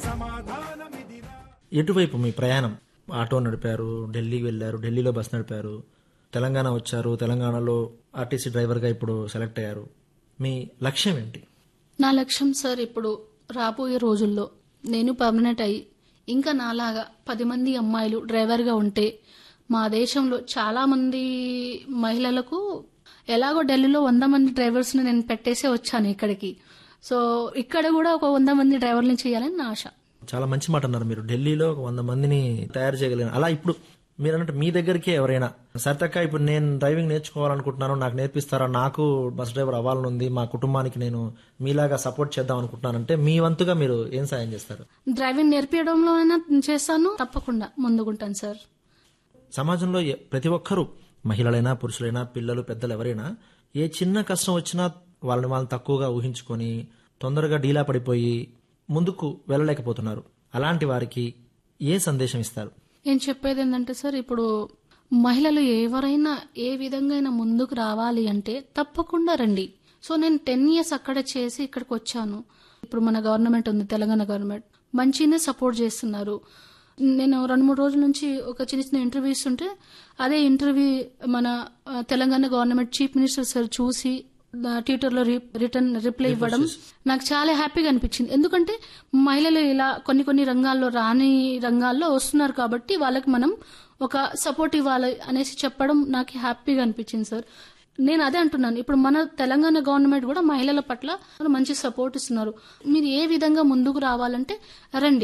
ఎటువైపు మీ ప్రయాణం ఆటో నడిపారు ఢిల్లీకి వెళ్ళారు ఢిల్లీలో బస్ నడిపారు తెలంగాణ వచ్చారు తెలంగాణలో ఆర్టీసీ డ్రైవర్గా ఇప్పుడు సెలెక్ట్ అయ్యారు మీ లక్ష్యం ఏంటి నా లక్ష్యం సార్ ఇప్పుడు రాబోయే రోజుల్లో నేను పర్మనెంట్ అయ్యి ఇంకా నాలాగా పది మంది అమ్మాయిలు డ్రైవర్గా ఉంటే మా దేశంలో చాలా మంది మహిళలకు ఎలాగో ఢిల్లీలో వంద మంది డ్రైవర్స్ని నేను పెట్టేసే వచ్చాను ఇక్కడికి సో ఇక్కడ కూడా ఒక వంద మంది డ్రైవర్లను చేయాలని నా ఆశ చాలా మంచి మాట అన్నారు మీరు ఢిల్లీలో ఒక వంద మందిని తయారు చేయగలిగిన అలా ఇప్పుడు మీరు అన్నట్టు మీ దగ్గరికే ఎవరైనా సరితక్క ఇప్పుడు నేను డ్రైవింగ్ నేర్చుకోవాలనుకుంటున్నాను నాకు నేర్పిస్తారా నాకు బస్ డ్రైవర్ అవ్వాలని ఉంది మా కుటుంబానికి నేను మీలాగా సపోర్ట్ చేద్దాం అనుకుంటున్నానంటే మీ వంతుగా మీరు ఏం సాయం చేస్తారు డ్రైవింగ్ నేర్పించడంలో అయినా చేస్తాను తప్పకుండా ముందుకుంటాను సార్ సమాజంలో ఎ- ప్రతి ఒక్కరూ మహిళలైనా పురుషులైనా పిల్లలు పెద్దలు ఎవరైనా ఏ చిన్న కష్టం వచ్చినా వాళ్ళని వాళ్ళని తక్కువగా ఊహించుకొని తొందరగా డీలా పడిపోయి ముందుకు వెళ్ళలేకపోతున్నారు అలాంటి వారికి ఏ సందేశం ఇస్తారు నేను చెప్పేది ఏంటంటే సార్ ఇప్పుడు మహిళలు ఎవరైనా ఏ విధంగా అయినా ముందుకు రావాలి అంటే తప్పకుండా రండి సో నేను టెన్ ఇయర్స్ అక్కడ చేసి ఇక్కడికి వచ్చాను ఇప్పుడు మన గవర్నమెంట్ ఉంది తెలంగాణ గవర్నమెంట్ మంచిగానే సపోర్ట్ చేస్తున్నారు నేను రెండు మూడు రోజుల నుంచి ఒక చిన్న చిన్న ఇంటర్వ్యూ ఇస్తుంటే అదే ఇంటర్వ్యూ మన ఆ, Telangana government chief minister sir చూసి ట్విట్టర్లో రిటర్న్ రిప్లై ఇవ్వడం నాకు చాలా హ్యాపీగా అనిపించింది ఎందుకంటే మహిళలు ఇలా కొన్ని కొన్ని రంగాల్లో రాని రంగాల్లో వస్తున్నారు కాబట్టి వాళ్ళకి మనం ఒక సపోర్ట్ ఇవ్వాలి అనేసి చెప్పడం నాకు హ్యాపీగా అనిపించింది సార్ నేను అదే అంటున్నాను ఇప్పుడు మన తెలంగాణ గవర్నమెంట్ కూడా మహిళల పట్ల మంచి సపోర్ట్ ఇస్తున్నారు మీరు ఏ విధంగా ముందుకు రావాలంటే రండి